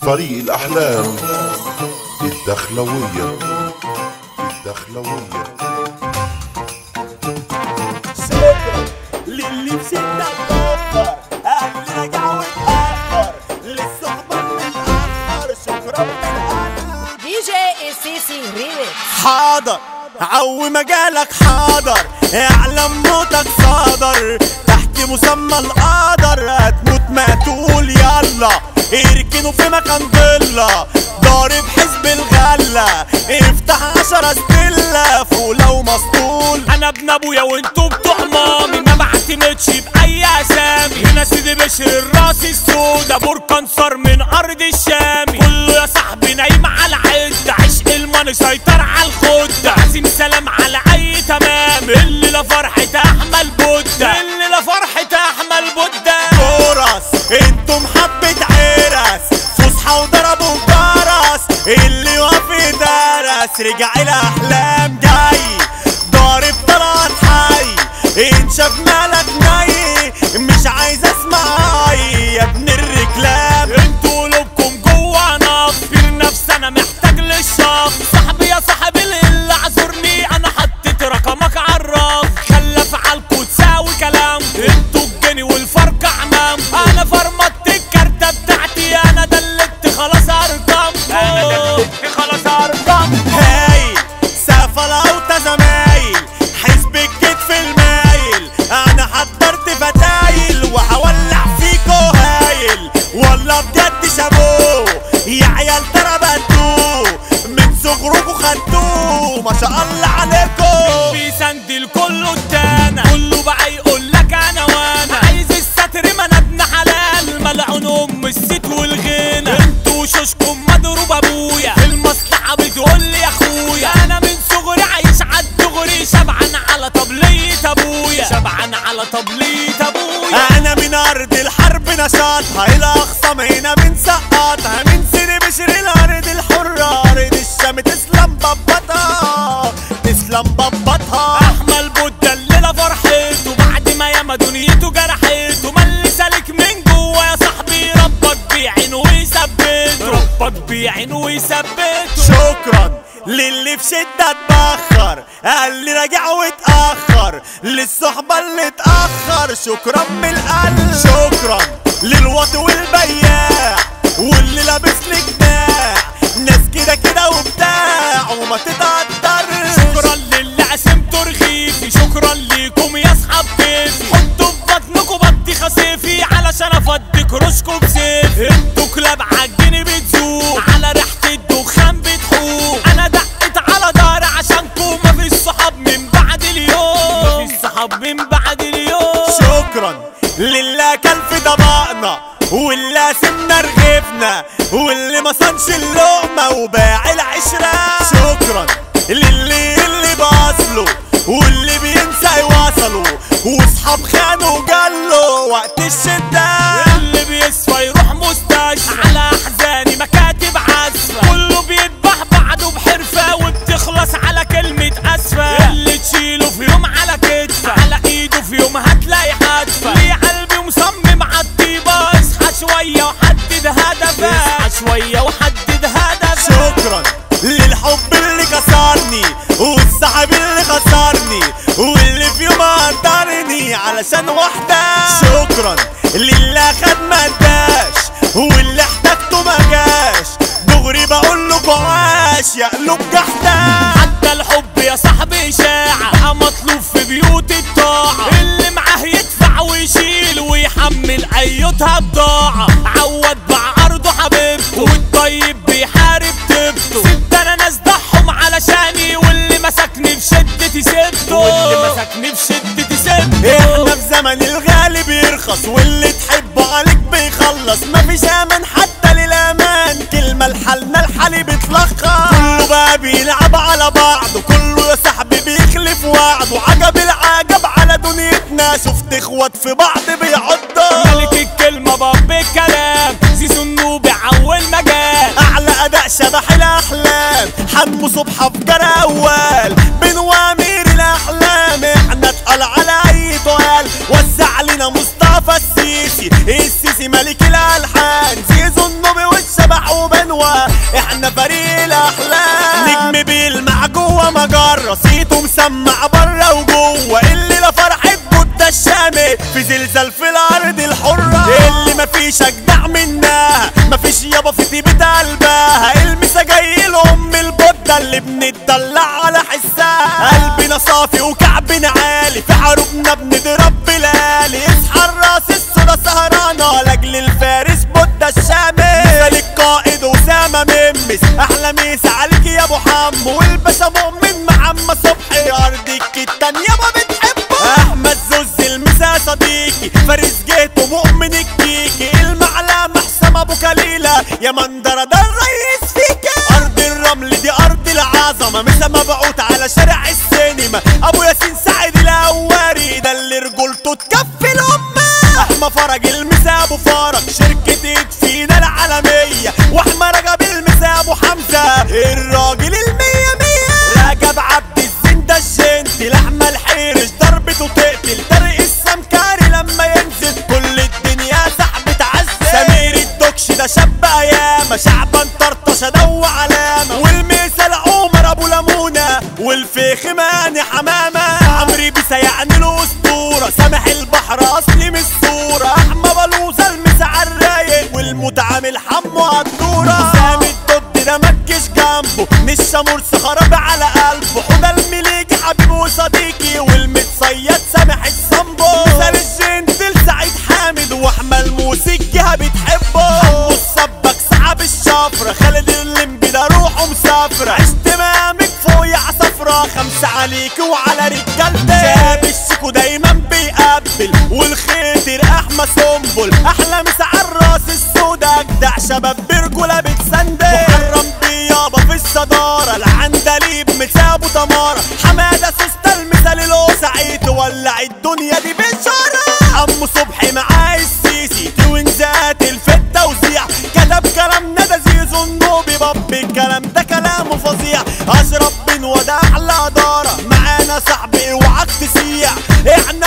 طريق الأحلام الدخلوية الدخلوية شكرا للي في شدة اتأخر أهلي رجعوا اتأخر للصحبة متأخر شكرا من قلبي دي جي السيسي ريميكس حاضر عو مجالك حاضر اعلم موتك صادر تحت مسمى القدر هتموت ما تقول يلا اركنوا في مكان ضلة ضارب حزب الغلة افتح عشرة ستلة فوق لو مسطول انا ابن ابويا وانتوا بتوع مامي ما بعتمدش باي اسامي هنا سيدي بشر الراس السودا بركان صار من ارض الشام كله يا صاحبي نايم على عدة عشق الماني سيطر على الخدة عزيم سلام على اي تمام اللي لا فرحة احمل بودة اللي لا فرحة احمل بودة كورس انتم حبة عرس فسحة وضربوا جرس اللي وافي درس رجع الاحلام جاي ضارب طلعت حي ان شاف مالك ناي مش عايز اسمع اي يا ابن الرجلام انتوا قلوبكم جوا نفر نفسي انا محتاج للشخص صاحبي يا صاحبي اللي اعذرني انا حطيت رقمك عالرف خلى افعالكوا تساوي كلام انتوا الجني والفرق عمام انا فرمطت الكارتة بتاعتي انا دلت خلاص ارقامكم انا دلت خلاص ارقامكم هاي سافر اوتا زمايل حزب الكتف المايل انا حضرت فتايل وهولع فيكو هايل والله بجد شابوه يا عيال تربتوه من صغركوا خدتوه ما شاء الله عليكم بيسندل كله التانا كله بقى يقول لك انا وانا عايز الستر ما انا ابن حلال ملعون ام الست والغنى انتوا شوشكم مضروب ابويا المصلحه بتقول لي يا اخويا انا من صغري عايش على الدغري شبعان على طبليه ابويا شبعان على طبليه ابويا انا من ارض الحرب نشاطها الاخصم هنا بنسقطها من سيري بشر الارض الحرة ارض الشام تسلم ببطها تسلم ببطها احمل بودة الليلة فرحته بعد ما ياما دنيته جرحته ملي سالك من جوا يا صاحبي ربك بيعين ويثبته ربك بيعين ويثبته شكرا للي في شدة اتبخر اللي راجع واتأخر للصحبة اللي اتأخر شكرا من القلب شكرا للوط والبياع واللي لابس لي جناع ناس كده كده وبتاع وما تتقدرش شكرا للي قسمته رغيفي شكرا ليكم يا اصحاب كيفي حطوا في بطنكم بطي خسيفي علشان افضي كروشكم بسيفي انتوا كلاب عالجني بتزوق على ريحة الدخان بتحوق انا دقت على دار عشانكم مفيش صحاب من بعد اليوم مفيش صحاب من بعد اليوم شكرا لله كان في طبقنا واللي سمنا رغيفنا واللي ما صنش اللقمة وباع العشرة شكرا للي اللي باصله واللي بينسى يواصله واصحاب خانوا وجاله وقت الشدة اللي بيسفى يروح مستشفى على احزاني مكاتب عزفة كله بيذبح بعده بحرفة وبتخلص على كلمة اسفة اللي تشيله في يوم على كتفه على ايده في يوم هتلاقي حتفة ليه قلبي مصمم عالطيبة اصحى شوية وحدد هدفك اصحى شوية وحدد هدفك شكرا للحب اللي كسرني والصاحب اللي خسرني واللي في يوم قدرني علشان واحدة شكرا للي خد ما اداش واللي احتاجته ما جاش دغري بقول له عاش يا قلوب جحدة حتى الحب يا صاحبي شاعة بقى مطلوب في بيوت الطاعة اللي معاه يدفع ويشيل ويحمل ايتها بضاعة عوض باع ارضه حبيبته والطيب بيحارب تبته سبت انا ناس ضحهم علشاني واللي مسكني في شدتي سبته واللي مسكني في شدتي سبته احنا في زمن الغالي بيرخص واللي تحبه عليك بيخلص مفيش امان حتى للامان كلمة لحالنا الحالي بيتلخص كله بقى بيلعب على بعضه كله يا صاحبي بيخلف وعده عجب العجب على دنيتنا شفت اخوات في بعض بيعضوا ملك الكلمة باب الكلام زيزو النوبي عول مجال اعلى اداء شبح الاحلام حمو صبحة في جرى اول بين وامير الاحلام احنا اتقل على اي طوال وزع لنا مصطفى السيسي السيسي ملك الالحان زيزو النوبي والشبح احنا فريق الاحلام نجم بيلمع جوه مجرة صيته مسمع بره وجوه اللي لا فرحة بودة الشامي في زلزال في الارض الحرة اللي مفيش اجدع منها مفيش يابا في طيبة قلبها المسا جاي لام البودة اللي بنتدلع على حسها قلبنا صافي وكعبنا عالي في حروبنا بنضرب بلالي اصحى الراس الصورة سهرانة لاجل الفارس بودة الشامي مثال القائد اسامة ممس احلى ميس عليك يا ابو حمو والباشا مؤمن محمد صبحي ارضك التانية ما بتحبه احمد زوز المسا صديقي فارس جيته مؤمن الكيكي المعلمة حسام ابو كليلة يا مندرة ده الرئيس فيك ارض الرمل دي ارض العظمة مسا مبعوت على شارع السينما ابو ياسين سعيد الاواري ده اللي رجولته تكفي الامة احمى فرج المسا ابو فرج شركة فينا العالمية واحمى رجب المسا ابو حمزة الراجل المية مية رجب عبد الزين ده الجنتي لحمة الحيرش ضربته تقتل طارق السمكاري لما ينزل كل الدنيا سحب تعزل سمير الدكش ده شاب ايامه شعبان طرطشه دو علامه والمثل عمر ابو لمونه والفيخ ماني حمامه عمري بيسا يعني له اسطوره سامح البحر اصلي من الصوره احمى بلوزه المسا عالرايق والمتعامل حمو عالدوره سامي الضد ده متجيش جنبه نشا مرسي خراب على قلبه حوده المليجي حبيبي وصديقي والمتصيد سامح الصنبو مثال الجنتل سعيد حامد واحمى الموسيقى بتحبه عمو السبك صعب الشفرة خالد اللمبي ده روحه مسافرة عشت مامك فوق يا عصفرة خمسة عليك وعلى رجالتي شاب الشيكو دايما بيقبل والخيتر احمى سنبل احلى مسا عالراس السودا اجدع شباب برجولة بتسندل محرم بيابا في الصدارة العندليب مسابو تمارة حمادة سوسته المثال الوسعي تولع الدنيا دي بشارة عمو صبحي معاه السيسي توينزات الفت توزيع كتب كلامنا ده زيزو النوبي باب الكلام ده كلامه فظيع اشرب بن وده احلى دارة معانا صاحبي اوعك تسيع احنا